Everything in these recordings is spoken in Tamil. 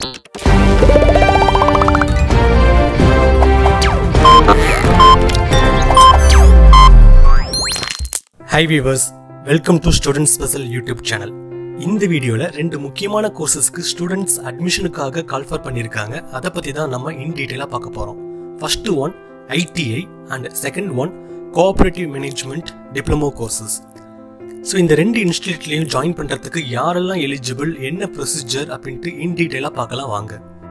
high viewers welcome to student special YouTube channel இந்த வீடியோல ரெண்டு முக்கியமான கோர்சஸ்க்கு ஸ்டூடெண்ட்ஸ் அட்மிஷனுக்காக கால்ஃபர் பண்ணியிருக்காங்க அதை பத்தி தான் நம்ம இன் டீட்டெயிலாக பார்க்க போறோம் first one ITI and second one cooperative management diploma courses so இந்த ரெண்டு இன்ஸ்டியூட்லையும் ஜாயின் பண்ணுறதுக்கு யாரெல்லாம் எலிஜிபிள் என்ன ப்ரொசீஜர் அப்படின்ட்டு இன் டீட்டெயிலாக பார்க்கலாம் வாங்க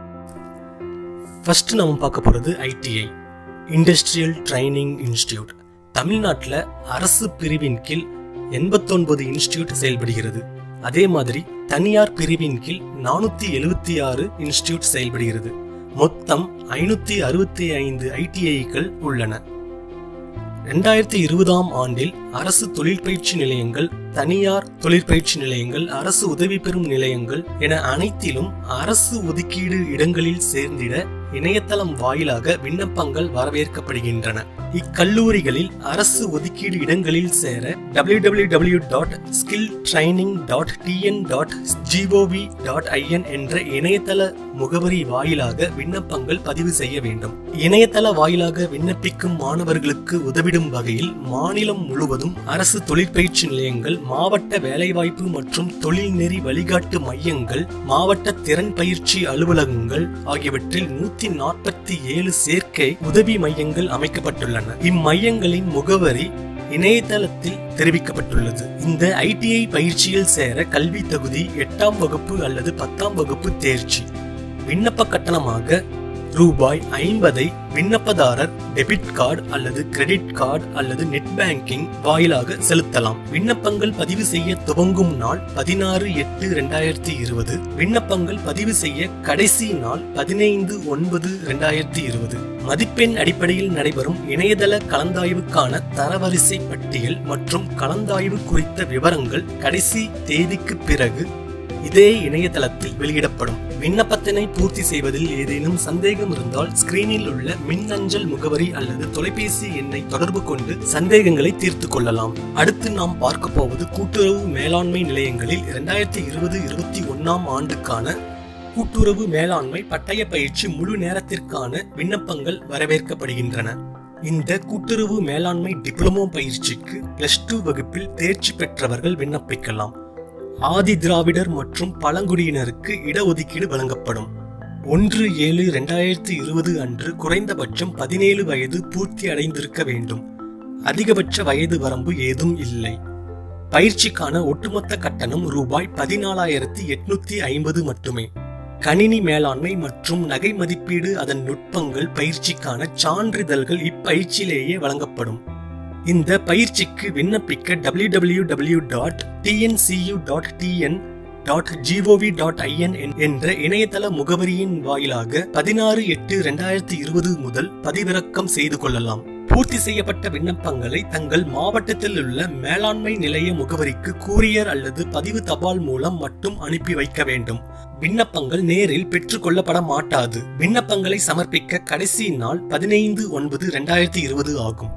ஃபர்ஸ்ட் நம்ம பார்க்க போகிறது ஐடிஐ இண்டஸ்ட்ரியல் ட்ரைனிங் இன்ஸ்டியூட் தமிழ்நாட்டில் அரசு பிரிவின் கீழ் எண்பத்தொன்பது இன்ஸ்டியூட் செயல்படுகிறது அதே மாதிரி தனியார் பிரிவின் கீழ் நானூற்றி எழுபத்தி ஆறு இன்ஸ்டியூட் செயல்படுகிறது மொத்தம் ஐநூற்றி அறுபத்தி ஐந்து ஐடிஐக்கள் உள்ளன ரெண்டாயிரத்தி இருபதாம் ஆண்டில் அரசு தொழிற்பயிற்சி நிலையங்கள் தனியார் தொழிற்பயிற்சி நிலையங்கள் அரசு உதவி பெறும் நிலையங்கள் என அனைத்திலும் அரசு ஒதுக்கீடு இடங்களில் சேர்ந்திட இணையதளம் வாயிலாக விண்ணப்பங்கள் வரவேற்கப்படுகின்றன இக்கல்லூரிகளில் அரசு ஒதுக்கீடு இடங்களில் சேர W W W dot skill training dot TN dot GOV dot IN என்ற இணையதள முகவரி வாயிலாக விண்ணப்பங்கள் பதிவு செய்ய வேண்டும் இணையதள வாயிலாக விண்ணப்பிக்கும் மாணவர்களுக்கு உதவிடும் வகையில் மாநிலம் முழுவதும் அரசு தொழிற்பயிற்சி நிலையங்கள் மாவட்ட வேலைவாய்ப்பு மற்றும் தொழில்நெறி வழிகாட்டு மையங்கள் மாவட்ட திறன் பயிற்சி அலுவலகங்கள் ஆகியவற்றில் நூத்தி நாற்பத்தி ஏழு சேர்க்கை உதவி மையங்கள் அமைக்கப்பட்டுள்ளன இம்மையங்களின் முகவரி இணையதளத்தில் தெரிவிக்கப்பட்டுள்ளது இந்த ஐடிஐ பயிற்சியில் சேர கல்வி தகுதி எட்டாம் வகுப்பு அல்லது பத்தாம் வகுப்பு தேர்ச்சி விண்ணப்ப கட்டணமாக ரூபாய் ஐம்பதை விண்ணப்பதாரர் டெபிட் கார்டு அல்லது கிரெடிட் கார்டு அல்லது நெட் பேங்கிங் வாயிலாக செலுத்தலாம் விண்ணப்பங்கள் பதிவு செய்ய துவங்கும் நாள் பதினாறு எட்டு ரெண்டாயிரத்தி இருபது விண்ணப்பங்கள் பதிவு செய்ய கடைசி நாள் பதினைந்து ஒன்பது ரெண்டாயிரத்தி இருபது மதிப்பெண் அடிப்படையில் நடைபெறும் இணையதள கலந்தாய்வுக்கான தரவரிசை பட்டியல் மற்றும் கலந்தாய்வு குறித்த விவரங்கள் கடைசி தேதிக்கு பிறகு இதே இணையதளத்தில் வெளியிடப்படும் விண்ணப்பத்தினை பூர்த்தி செய்வதில் ஏதேனும் சந்தேகம் இருந்தால் ஸ்கிரீனில் உள்ள மின்னஞ்சல் முகவரி அல்லது தொலைபேசி எண்ணை தொடர்பு கொண்டு சந்தேகங்களை தீர்த்து கொள்ளலாம் அடுத்து நாம் பார்க்க போவது கூட்டுறவு மேலாண்மை நிலையங்களில் இரண்டாயிரத்தி இருபது இருபத்தி ஒன்னாம் ஆண்டுக்கான கூட்டுறவு மேலாண்மை பட்டய பயிற்சி முழு நேரத்திற்கான விண்ணப்பங்கள் வரவேற்கப்படுகின்றன இந்த கூட்டுறவு மேலாண்மை டிப்ளமோ பயிற்சிக்கு பிளஸ் டூ வகுப்பில் தேர்ச்சி பெற்றவர்கள் விண்ணப்பிக்கலாம் ஆதி திராவிடர் மற்றும் பழங்குடியினருக்கு இடஒதுக்கீடு வழங்கப்படும் ஒன்று ஏழு இரண்டாயிரத்தி இருபது அன்று குறைந்தபட்சம் பதினேழு வயது பூர்த்தி அடைந்திருக்க வேண்டும் அதிகபட்ச வயது வரம்பு ஏதும் இல்லை பயிற்சிக்கான ஒட்டுமொத்த கட்டணம் ரூபாய் பதினாலாயிரத்தி எட்நூத்தி ஐம்பது மட்டுமே கணினி மேலாண்மை மற்றும் நகை மதிப்பீடு அதன் நுட்பங்கள் பயிற்சிக்கான சான்றிதழ்கள் இப்பயிற்சியிலேயே வழங்கப்படும் இந்த பயிற்சிக்கு விண்ணப்பிக்க W W W dot TNCU dot TN dot GOV dot IN என்ற இணையதள முகவரியின் வாயிலாக பதினாறு எட்டு ரெண்டாயிரத்தி இருபது முதல் பதிவிறக்கம் செய்து கொள்ளலாம் பூர்த்தி செய்யப்பட்ட விண்ணப்பங்களை தங்கள் மாவட்டத்தில் உள்ள மேலாண்மை நிலைய முகவரிக்கு கூரியர் அல்லது பதிவு தபால் மூலம் மட்டும் அனுப்பி வைக்க வேண்டும் விண்ணப்பங்கள் நேரில் பெற்றுக்கொள்ளப்பட மாட்டாது விண்ணப்பங்களை சமர்ப்பிக்க கடைசி நாள் பதினைந்து ஒன்பது ரெண்டாயிரத்தி இருபது ஆகும்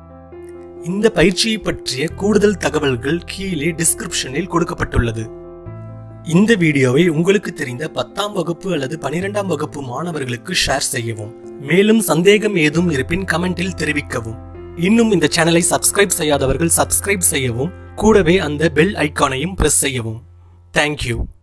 இந்த பயிற்சியை பற்றிய கூடுதல் தகவல்கள் கீழே டிஸ்கிரிப்ஷனில் கொடுக்கப்பட்டுள்ளது இந்த வீடியோவை உங்களுக்கு தெரிந்த பத்தாம் வகுப்பு அல்லது பனிரெண்டாம் வகுப்பு மாணவர்களுக்கு ஷேர் செய்யவும் மேலும் சந்தேகம் ஏதும் இருப்பின் கமெண்டில் தெரிவிக்கவும் இன்னும் இந்த சேனலை சப்ஸ்கிரைப் செய்யாதவர்கள் சப்ஸ்கிரைப் செய்யவும் கூடவே அந்த பெல் ஐக்கானையும் பிரஸ் செய்யவும் தேங்க்யூ